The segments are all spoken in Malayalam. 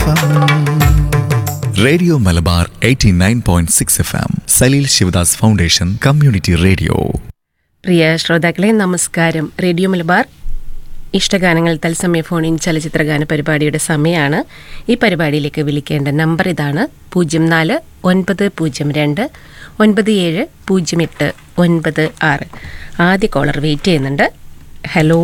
M radio Malabar 89.6 F M Salil Shivadas foundation community radio പ്രിയ ശ്രോതാക്കളെ നമസ്കാരം റേഡിയോ മലബാർ ഇഷ്ടഗാനങ്ങൾ തത്സമയ ഫോണിൻ ചലച്ചിത്രഗാന പരിപാടിയുടെ സമയമാണ് ഈ പരിപാടിയിലേക്ക് വിളിക്കേണ്ട നമ്പർ ഇതാണ് പൂജ്യം നാല് ഒൻപത് പൂജ്യം രണ്ട് ഒൻപത് ഏഴ് പൂജ്യം എട്ട് ഒൻപത് ആറ് ആദ്യ കോളർ വെയിറ്റ് ചെയ്യുന്നുണ്ട് ഹലോ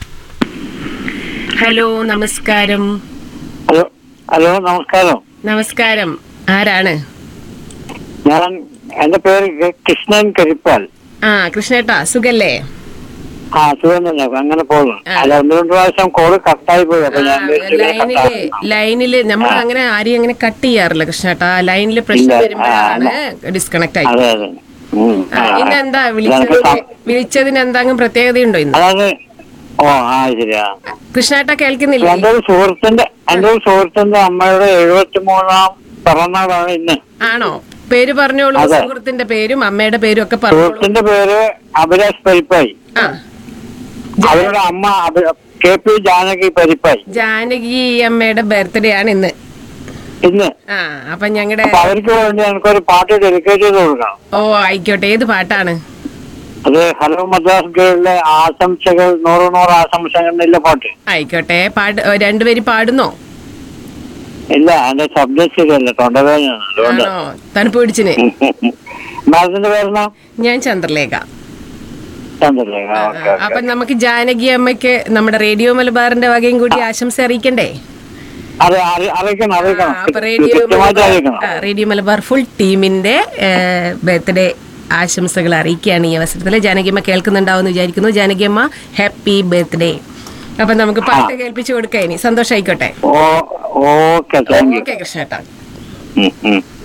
ഹലോ നമസ്കാരം ഹലോ ഹലോ നമസ്കാരം നമസ്കാരം ആരാണ് ഞാൻ എന്റെ പേര് കെ- കൃഷ്ണൻ കരിപ്പാൽ ആ കൃഷ്ണേട്ടാ സുഖല്ലേ ആ സുഖം തന്നെ അങ്ങനെ പോകുന്നു ആ. അല്ല ഒന്ന് രണ്ട് പ്രാവശ്യം കോള് കട്ടായി പോയി അപ്പൊ ഞാൻ ആ, വിചാരിച്ചു ഇത് ലൈനില് കട്ടാക്കുന്നു. ലൈനില് നമ്മൾ അങ്ങനെ ആരെയും അങ്ങനെ കട്ട് ചെയ്യാറില്ല കൃഷ്ണേട്ടാ ലൈനില് പ്രശ്നം ഇല്ല, വരുമ്പോഴാണ് ഡിസ്കണക്ട് ആയി അതെ അതെ ഉം, ആ, ആ, ഇന്ന് എന്താ ആ. വിളിച്ചതിന് ഇതെനിക്ക് സം- വിളിച്ചതിന് എന്തെങ്കിലും പ്രത്യേകതയുണ്ടോ ഇന്ന് അതായത് ഓ ആ ശരിയാ കൃഷ്ണേട്ട കേൾക്കുന്നില്ലേ എന്റെ ഒരു സുഹൃത്തിന്റെ എന്റെ ഒരു സുഹൃത്തിന്റെ അമ്മയുടെ എഴുപത്തി മൂന്നാം പിറന്നാളാണ് ഇന്ന് ആണോ പേര് പറഞ്ഞോളൂ അതെ. സുഹൃത്തിന്റെ പേരും അമ്മയുടെ പേരും ഒക്കെ പറഞ്ഞോളൂ സുഹൃത്തിന്റെ പേര് അഭിലാഷ് പരിപ്പായി ആ അവരുടെ അമ്മ അഭി- കെ പി ജാനകി പരിപ്പായി ജാനകി അമ്മയുടെ ബർത്ത്ഡേ ആണ് ഇന്ന് ഇന്ന് ആ അപ്പൊ ഞങ്ങളുടെ അപ്പൊ അവർക്ക് വേണ്ടി എനിക്കൊരു പാട്ട് ഡെഡിക്കേറ്റ് ചെയ്ത് കൊടുക്കണം ഓ ആയിക്കോട്ടെ ഏത് പാട്ടാണ് അത് ഹലോ മദ്രാസ് ഗേളിലെ ആശംസകൾ നൂറ് നൂറ് ആശംസകളിലെ പാട്ട് ആയിക്കോട്ടെ പാട് ഏ, രണ്ടുപേരും പാടുന്നോ ഇല്ല എന്റെ ശബ്ദം ശരിയല്ല തൊണ്ടവേദനയാണ് അതുകൊണ്ട് ആണോ തണുപ്പ് പിടിച്ചിന് മാഡത്തിന്റെ പേരെന്നാ ഞാൻ ചന്ദ്രലേഖ ചന്ദ്രല്ലേ ആ, ഓക്കെ ആ. അപ്പൊ നമുക്ക് ജാനകി അമ്മയ്ക്ക് നമ്മുടെ റേഡിയോ മലബാറിന്റെ വകയും കൂടി ആശംസ അറിയിക്കണ്ടേ അതെ അറി- അറിയിക്കണം ആ, അറിയിക്കണം അപ്പൊ റേഡിയോ കൃത്യമായിട്ട് അറിയിക്കണം മലബാർ- ആ, റേഡിയോ മലബാർ ഫുൾ ടീമിന്റെ ബർത്ത്ഡേ ആശംസകൾ അറിയിക്കുകയാണ് ഈ അവസരത്തിൽ ജാനകിയമ്മ കേൾക്കുന്നുണ്ടാവുമെന്ന് വിചാരിക്കുന്നു ജാനകിയമ്മ ഹാപ്പി ബർത്ത്ഡേ അപ്പൊ നമുക്ക് പാട്ട് കേൾപ്പിച്ചു കൊടുക്കാം ഇനി സന്തോഷായിക്കോട്ടെ oh okay thank you okay കൃഷ്ണേട്ടാ ഉം, ഉം.